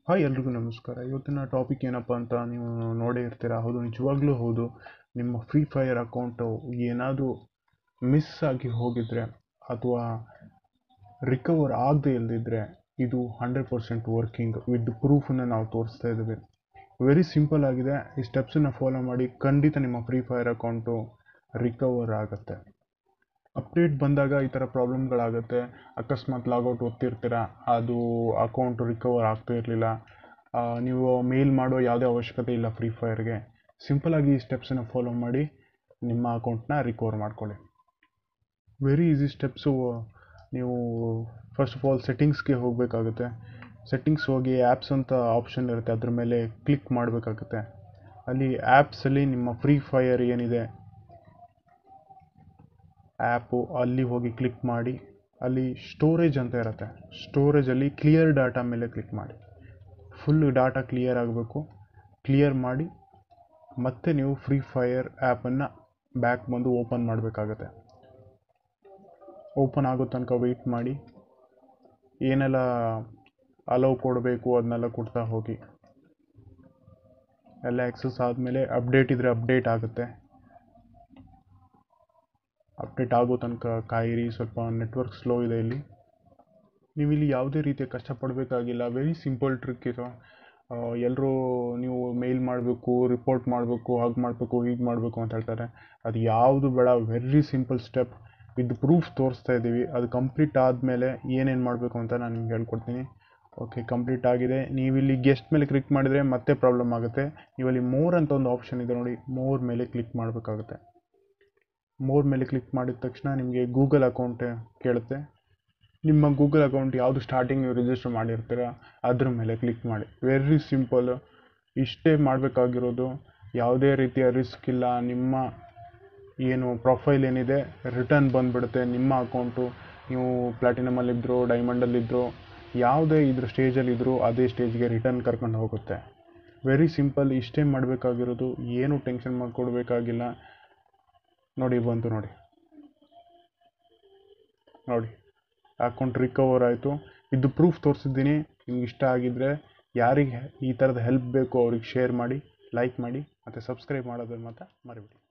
hi ಎಲ್ರಿಗೂ ನಮಸ್ಕಾರ ಇವತ್ತಿನ ಟಾಪಿಕ್ ಏನಪ್ಪ ಅಂತ ನೀವು ನೋಡೇ ಇರ್ತೀರ ಹೌದು ನಿಜವಾಗ್ಲೂ ಹೌದು ನಿಮ್ಮ ಫ್ರೀ ಫೈರ್ ಅಕೌಂಟು ಏನಾದರೂ ಮಿಸ್ ಆಗಿ ಹೋಗಿದ್ರೆ ಅಥವಾ ರಿಕವರ್ ಆಗದೆ ಇಲ್ಲದಿದ್ದರೆ ಇದು ಹಂಡ್ರೆಡ್ ಪರ್ಸೆಂಟ್ ವರ್ಕಿಂಗ್ ವಿತ್ ಪ್ರೂಫನ್ನು ನಾವು ತೋರಿಸ್ತಾ ಇದ್ದೀವಿ ವೆರಿ ಸಿಂಪಲ್ ಆಗಿದೆ ಈ ಸ್ಟೆಪ್ಸನ್ನು ಫಾಲೋ ಮಾಡಿ ಖಂಡಿತ ನಿಮ್ಮ ಫ್ರೀ ಫೈರ್ ಅಕೌಂಟು ರಿಕವರ್ ಆಗುತ್ತೆ ಅಪ್ಡೇಟ್ ಬಂದಾಗ ಈ ಥರ ಪ್ರಾಬ್ಲಮ್ಗಳಾಗುತ್ತೆ ಅಕಸ್ಮಾತ್ ಲಾಗೌಟ್ ಒತ್ತಿರ್ತೀರ ಅದು ಅಕೌಂಟ್ ರಿಕವರ್ ಆಗ್ತಾ ಇರಲಿಲ್ಲ ನೀವು ಮೇಲ್ ಮಾಡೋ ಯಾವುದೇ ಅವಶ್ಯಕತೆ ಇಲ್ಲ ಫ್ರೀ ಫೈರ್ಗೆ ಸಿಂಪಲಾಗಿ ಈ ಸ್ಟೆಪ್ಸನ್ನು ಫಾಲೋ ಮಾಡಿ ನಿಮ್ಮ ಅಕೌಂಟ್ನ ರಿಕವರ್ ಮಾಡ್ಕೊಳ್ಳಿ ವೆರಿ ಈಸಿ ಸ್ಟೆಪ್ಸು ನೀವು ಫಸ್ಟ್ ಆಫ್ ಆಲ್ ಸೆಟ್ಟಿಂಗ್ಸ್ಗೆ ಹೋಗಬೇಕಾಗುತ್ತೆ ಸೆಟ್ಟಿಂಗ್ಸ್ ಹೋಗಿ ಆ್ಯಪ್ಸ್ ಅಂತ ಆಪ್ಷನ್ ಇರುತ್ತೆ ಅದ್ರ ಮೇಲೆ ಕ್ಲಿಕ್ ಮಾಡಬೇಕಾಗುತ್ತೆ ಅಲ್ಲಿ ಆ್ಯಪ್ಸಲ್ಲಿ ನಿಮ್ಮ ಫ್ರೀ ಫೈರ್ ಏನಿದೆ ಆ್ಯಪು ಅಲ್ಲಿ ಹೋಗಿ ಕ್ಲಿಕ್ ಮಾಡಿ ಅಲ್ಲಿ ಸ್ಟೋರೇಜ್ ಅಂತ ಇರುತ್ತೆ ಸ್ಟೋರೇಜಲ್ಲಿ ಕ್ಲಿಯರ್ ಡಾಟಾ ಮೇಲೆ ಕ್ಲಿಕ್ ಮಾಡಿ ಫುಲ್ ಡಾಟಾ ಕ್ಲಿಯರ್ ಆಗಬೇಕು ಕ್ಲಿಯರ್ ಮಾಡಿ ಮತ್ತೆ ನೀವು ಫ್ರೀ ಫೈರ್ ಆ್ಯಪನ್ನು ಬ್ಯಾಕ್ ಬಂದು ಓಪನ್ ಮಾಡಬೇಕಾಗತ್ತೆ ಓಪನ್ ಆಗೋ ತನಕ ವೆಯ್ಟ್ ಮಾಡಿ ಏನೆಲ್ಲ ಅಲೌ ಕೊಡಬೇಕು ಅದನ್ನೆಲ್ಲ ಕೊಡ್ತಾ ಹೋಗಿ ಎಲ್ಲ ಎಕ್ಸಸ್ ಆದಮೇಲೆ ಅಪ್ಡೇಟ್ ಇದ್ದರೆ ಅಪ್ಡೇಟ್ ಆಗುತ್ತೆ ಅಪ್ಡೇಟ್ ಆಗೋ ತನಕ ಕಾಯಿರಿ ಸ್ವಲ್ಪ ನೆಟ್ವರ್ಕ್ ಸ್ಲೋ ಇದೆ ಇಲ್ಲಿ ನೀವು ಇಲ್ಲಿ ಯಾವುದೇ ರೀತಿಯ ಕಷ್ಟಪಡಬೇಕಾಗಿಲ್ಲ ವೆರಿ ಸಿಂಪಲ್ ಟ್ರಿಕ್ ಇದು ಎಲ್ಲರೂ ನೀವು ಮೇಲ್ ಮಾಡಬೇಕು ರಿಪೋರ್ಟ್ ಮಾಡಬೇಕು ಹಾಗೆ ಮಾಡಬೇಕು ಹೀಗೆ ಮಾಡಬೇಕು ಅಂತ ಹೇಳ್ತಾರೆ ಅದು ಯಾವುದು ಬೇಡ very simple step with proof ತೋರಿಸ್ತಾ ಇದ್ದೀವಿ ಅದು ಕಂಪ್ಲೀಟ್ ಆದಮೇಲೆ ಏನೇನು ಮಾಡಬೇಕು ಅಂತ ನಾನು ನಿಮ್ಗೆ ಹೇಳ್ಕೊಡ್ತೀನಿ ಓಕೆ ಕಂಪ್ಲೀಟ್ ಆಗಿದೆ ನೀವಿಲ್ಲಿ ಗೆಸ್ಟ್ ಮೇಲೆ ಕ್ಲಿಕ್ ಮಾಡಿದರೆ ಮತ್ತೆ ಪ್ರಾಬ್ಲಮ್ ಆಗುತ್ತೆ ನೀವಲ್ಲಿ ಮೋರ್ ಅಂತ ಒಂದು ಆಪ್ಷನ್ ಇದೆ ನೋಡಿ ಮೋರ್ ಮೇಲೆ ಕ್ಲಿಕ್ ಮಾಡಬೇಕಾಗುತ್ತೆ ಮೋರ್ ಮೇಲೆ ಕ್ಲಿಕ್ ಮಾಡಿದ ತಕ್ಷಣ ನಿಮಗೆ ಗೂಗಲ್ ಅಕೌಂಟ್ ಕೇಳುತ್ತೆ ನಿಮ್ಮ ಗೂಗಲ್ ಅಕೌಂಟ್ ಯಾವುದು ಸ್ಟಾರ್ಟಿಂಗ್ ನೀವು ರಿಜಿಸ್ಟರ್ ಮಾಡಿರ್ತೀರ ಅದ್ರ ಮೇಲೆ ಕ್ಲಿಕ್ ಮಾಡಿ ವೆರಿ ಸಿಂಪಲ್ ಇಷ್ಟೇ ಮಾಡಬೇಕಾಗಿರೋದು ಯಾವುದೇ ರೀತಿಯ ರಿಸ್ಕ್ ಇಲ್ಲ ನಿಮ್ಮ ಏನು ಪ್ರೊಫೈಲ್ ಏನಿದೆ ರಿಟರ್ನ್ ಬಂದುಬಿಡುತ್ತೆ ನಿಮ್ಮ ಅಕೌಂಟು ನೀವು ಪ್ಲಾಟಿನಮಲ್ಲಿದ್ದರು ಡೈಮಂಡಲ್ಲಿದ್ದರು ಯಾವುದೇ ಇದ್ರ ಸ್ಟೇಜಲ್ಲಿದ್ದರೂ ಅದೇ ಸ್ಟೇಜ್ಗೆ ರಿಟರ್ನ್ ಕರ್ಕೊಂಡು ಹೋಗುತ್ತೆ ವೆರಿ ಸಿಂಪಲ್ ಇಷ್ಟೇ ಮಾಡಬೇಕಾಗಿರೋದು ಏನು ಟೆನ್ಷನ್ ಮಾಡ್ಕೊಡ್ಬೇಕಾಗಿಲ್ಲ ನೋಡಿ ಬಂತು ನೋಡಿ ನೋಡಿ ಅಕೌಂಟ್ ರಿಕವರ್ ಆಯಿತು ಇದು ಪ್ರೂಫ್ ತೋರಿಸಿದ್ದೀನಿ ನಿಮ್ಗೆ ಇಷ್ಟ ಆಗಿದ್ದರೆ ಯಾರಿಗೆ ಈ ಥರದ ಹೆಲ್ಪ್ ಬೇಕು ಅವ್ರಿಗೆ ಶೇರ್ ಮಾಡಿ ಲೈಕ್ ಮಾಡಿ ಮತ್ತು ಸಬ್ಸ್ಕ್ರೈಬ್ ಮಾಡೋದನ್ನು ಮಾತ್ರ ಮರಿಬೇಡಿ